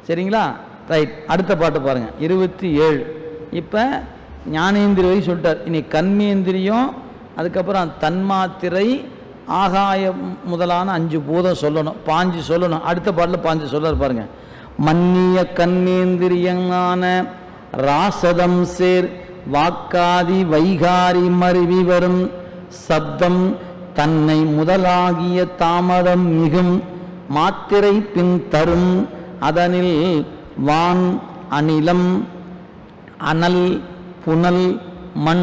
சரிங்களா ரைட் அடுத்த பாட்டு பாருங்கள் இருபத்தி ஏழு இப்போ ஞானேந்திரிய வரை சொல்லிட்டார் இனி கண்மேந்திரியம் அதுக்கப்புறம் தன்மாத்திரை ஆகாயம் முதலான அஞ்சு பூதம் சொல்லணும் பாஞ்சு சொல்லணும் அடுத்த பாட்டில் பாஞ்சு சொல்றார் பாருங்க மன்னிய கண்மேந்திரியங்கான ராசதம் சேர் வாக்காதி வைகாரி மருவி வரும் சப்தம் தன்னை முதலாகிய தாமதம் மிகும் மாத்திரை பின் தரும் அதனில் வான் அனிலம் அனல் புனல் மண்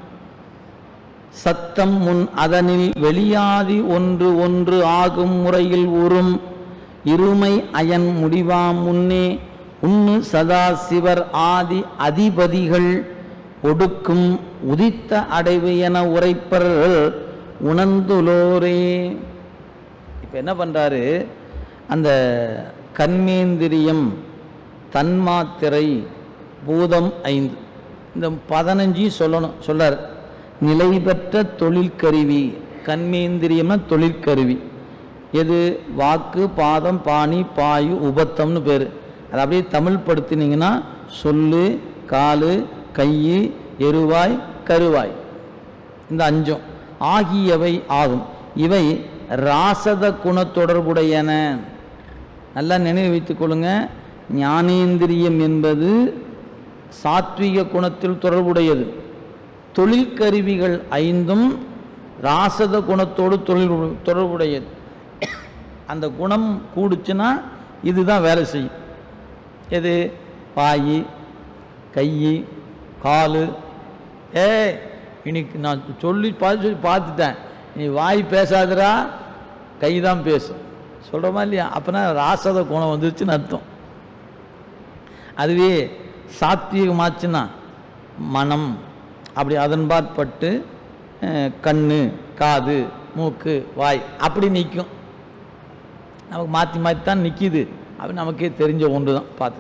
சத்தம் முன் அதனில் வெளியாதி ஒன்று ஒன்று ஆகும் முறையில் உறும் இருமை அயன் முடிவாம் முன்னே உண்ணு சதாசிவர் ஆதி அதிபதிகள் ஒடுக்கும் உதித்த அடைவு என உரைப்பர் உணர்ந்துலோரே இப்போ என்ன பண்ணுறாரு அந்த கண்மேந்திரியம் தன்மாத்திரை பூதம் ஐந்து இந்த பதினஞ்சையும் சொல்லணும் சொல்றார் நிலை பெற்ற தொழிற்கருவி கண்மேந்திரியம்னா தொழிற்கருவி எது வாக்கு பாதம் பாணி பாயு உபத்தம்னு பேர் அதை அப்படியே தமிழ் படுத்தினீங்கன்னா சொல்லு காலு கை எருவாய் கருவாய் இந்த அஞ்சும் ஆகியவை ஆகும் இவை ராசத குண தொடர்புடையன நல்லா நினைவு வைத்துக் கொள்ளுங்க ஞானேந்திரியம் என்பது சாத்விக குணத்தில் தொடர்புடையது தொழிற்கருவிகள் ஐந்தும் ராசத குணத்தோடு தொழில் தொடர்புடையது அந்த குணம் கூடுச்சுன்னா இதுதான் வேலை செய்யும் எது வாய் கை காலு ஏ இன்னைக்கு நான் சொல்லி பார்த்து சொல்லி பார்த்துட்டேன் நீ வாய் பேசாதடா கை தான் பேசும் சொல்கிறோமா இல்லையா அப்போனா ராசத குணம் வந்துருச்சுன்னு அர்த்தம் அதுவே சாத்வீகமாச்சுன்னா மனம் அப்படி அதன்பாற்பட்டு அஹ், கண்ணு காது மூக்கு வாய் அப்படி நிற்கும் நமக்கு மாற்றி மாற்றி தான் நிற்கிது அப்படி நமக்கே தெரிஞ்ச ஒன்று தான் பார்த்து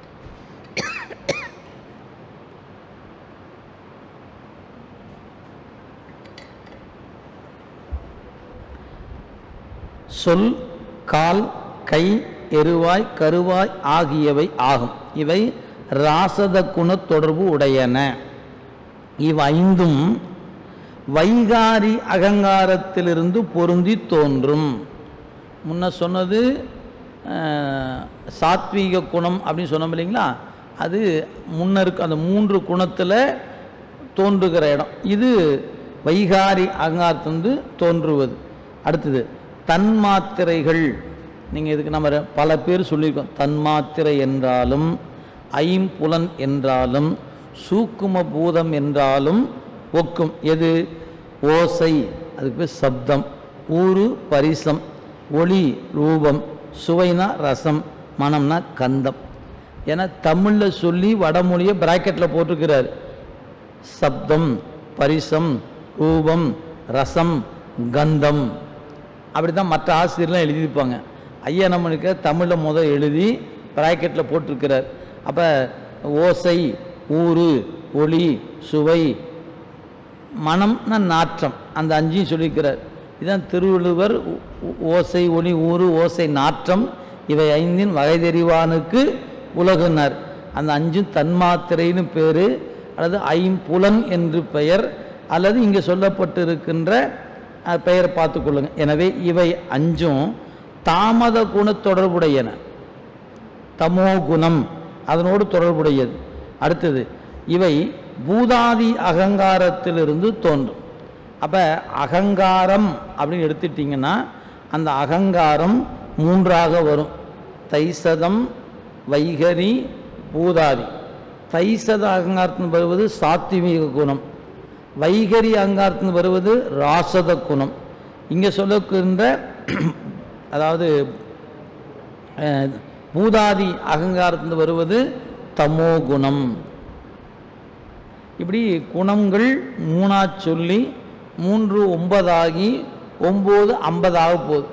சொல் கால் கை எருவாய் கருவாய் ஆகியவை ஆகும் இவை ராசத குண தொடர்பு உடையன இவைந்தும் வைகாரி அகங்காரத்திலிருந்து பொருந்தி தோன்றும் முன்ன சொன்னது அஹ், சாத்வீக குணம் அப்படின்னு சொன்னோம் இல்லைங்களா அது முன்ன இருக்கு அந்த மூன்று குணத்தில் தோன்றுகிற இடம் இது வைகாரி அகங்காரத்திலிருந்து தோன்றுவது அடுத்தது தன்மாத்திரைகள் நீங்கள் இதுக்கு நம்ம ரெ- பல பேர் சொல்லியிருக்கோம் தன்மாத்திரை என்றாலும் ஐம்புலன் என்றாலும் சூக்கும பூதம் என்றாலும் ஒக்கும் எது ஓசை அதுக்கு பேர் சப்தம் ஊறு பரிசம் ஒளி ரூபம் சுவைனா ரசம் மனம்னா கந்தம் ஏன்னா தமிழில் சொல்லி வடமொழியை பிராக்கெட்டில் போட்டிருக்கிறார் சப்தம் பரிசம் ரூபம் ரசம் கந்தம் அப்படி தான் மற்ற ஆசிரியர்லாம் எழுதியிருப்பாங்க ஐயா நம்மளுக்கு தமிழில் முத எழுதி பிராக்கெட்டில் போட்டிருக்கிறார் அப்போ ஓசை ஊறு ஒளி சுவை மனம்னா நாற்றம் அந்த அஞ்சையும் சொல்லியிருக்கிறார் இதான் திருவள்ளுவர் ஓ- ஓ- ஓசை ஒளி ஊறு ஓசை நாற்றம் இவை ஐந்தின் வகை தெரிவானுக்கு உலகுனர் அந்த அஞ்சும் தன்மாத்திரைன்னு பேர் அல்லது ஐம்புலன் என்று பெயர் அல்லது இங்கே சொல்லப்பட்டிருக்கின்ற அஹ், பெயரை பார்த்துக்கொள்ளுங்க எனவே இவை அஞ்சும் தாமத குண தொடர்புடையன தமோ குணம் அதனோடு தொடர்புடையது அடுத்தது இவை பூதாதி அகங்காரத்திலிருந்து தோன்றும் அப்போ அகங்காரம் அப்படின்னு எடுத்துட்டிங்கன்னா அந்த அகங்காரம் மூன்றாக வரும் தைசதம் வைகரி பூதாதி தைசத அகங்காரத்தின் வருவது சாத்விக குணம் வைகரி அகங்காரத்தின் வருவது ராசத குணம் இங்கே சொல்லக்கின்ற அதாவது அஹ், பூதாதி அகங்காரத்தில் வருவது தமோ குணம் இப்படி குணங்கள் மூணா சொல்லி மூன்று ஒன்பதாகி ஒம்பது ஐம்பதாக போகுது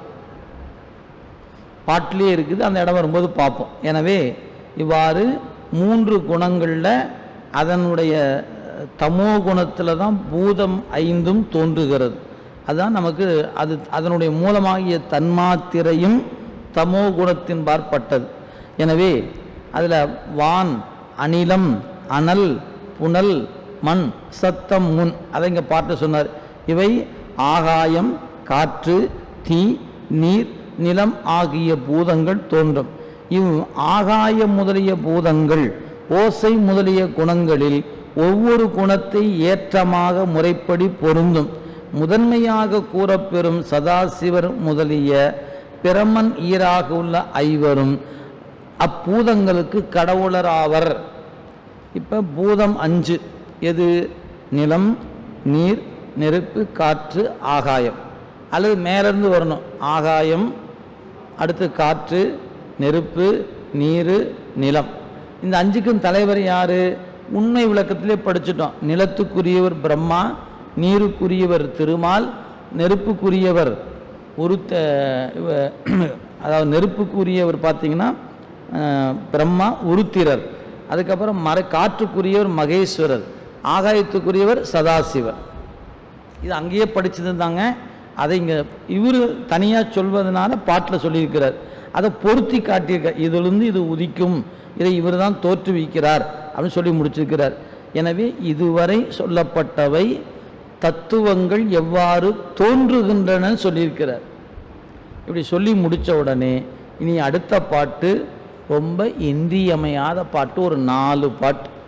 பாட்டிலே இருக்குது அந்த இடம் வரும்போது பார்ப்போம் எனவே இவ்வாறு மூன்று குணங்களில் அதனுடைய தமோ குணத்தில் தான் பூதம் ஐந்தும் தோன்றுகிறது அதுதான் நமக்கு அது அதனுடைய மூலமாகிய தன்மாத்திரையும் தமோ குணத்தின் பார்ப்பட்டது எனவே அதில் வான் அனிலம் அனல் புனல் மண் சத்தம் முன் அதை இங்கே பார்த்து சொன்னார் இவை ஆகாயம் காற்று தீ நீர் நிலம் ஆகிய பூதங்கள் தோன்றும் இவ் ஆகாயம் முதலிய பூதங்கள் ஓசை முதலிய குணங்களில் ஒவ்வொரு குணத்தை ஏற்றமாக முறைப்படி பொருந்தும் முதன்மையாக கூறப்பெறும் சதாசிவர் முதலிய பிரமன் ஈராக உள்ள ஐவரும் அப்பூதங்களுக்கு கடவுளராவர் இப்போ பூதம் அஞ்சு எது நிலம் நீர் நெருப்பு காற்று ஆகாயம் அல்லது மேலேருந்து வரணும் ஆகாயம் அடுத்து காற்று நெருப்பு நீர் நிலம் இந்த அஞ்சுக்கும் தலைவர் யார் உண்மை விளக்கத்திலே படிச்சிட்டோம் நிலத்துக்குரியவர் பிரம்மா நீருக்குரியவர் திருமால் நெருப்புக்குரியவர் உருத்த இவ- அதாவது நெருப்புக்குரியவர் பார்த்தீங்கன்னா அஹ், பிரம்மா உருத்திரர் அதுக்கப்புறம் மர காற்றுக்குரியவர் மகேஸ்வரர் ஆகாயத்துக்குரியவர் சதாசிவர் இது அங்கேயே படிச்சிருந்தாங்க அதை இங்கே இவர் தனியாக சொல்வதனால பாட்டில் சொல்லியிருக்கிறார் அதை பொருத்தி காட்டியிருக்கார் இதிலிருந்து இது உதிக்கும் இதை இவர் தான் தோற்றுவிக்கிறார் அப்படின்னு சொல்லி முடிச்சிருக்கிறார் எனவே இதுவரை சொல்லப்பட்டவை தத்துவங்கள் எவ்வாறு தோன்றுகின்றன சொல்லியிருக்கிறார் இப்படி சொல்லி முடித்த உடனே இனி அடுத்த பாட்டு ரொம்ப இன்றியமையாத பாட்டு ஒரு நாலு பாட்டு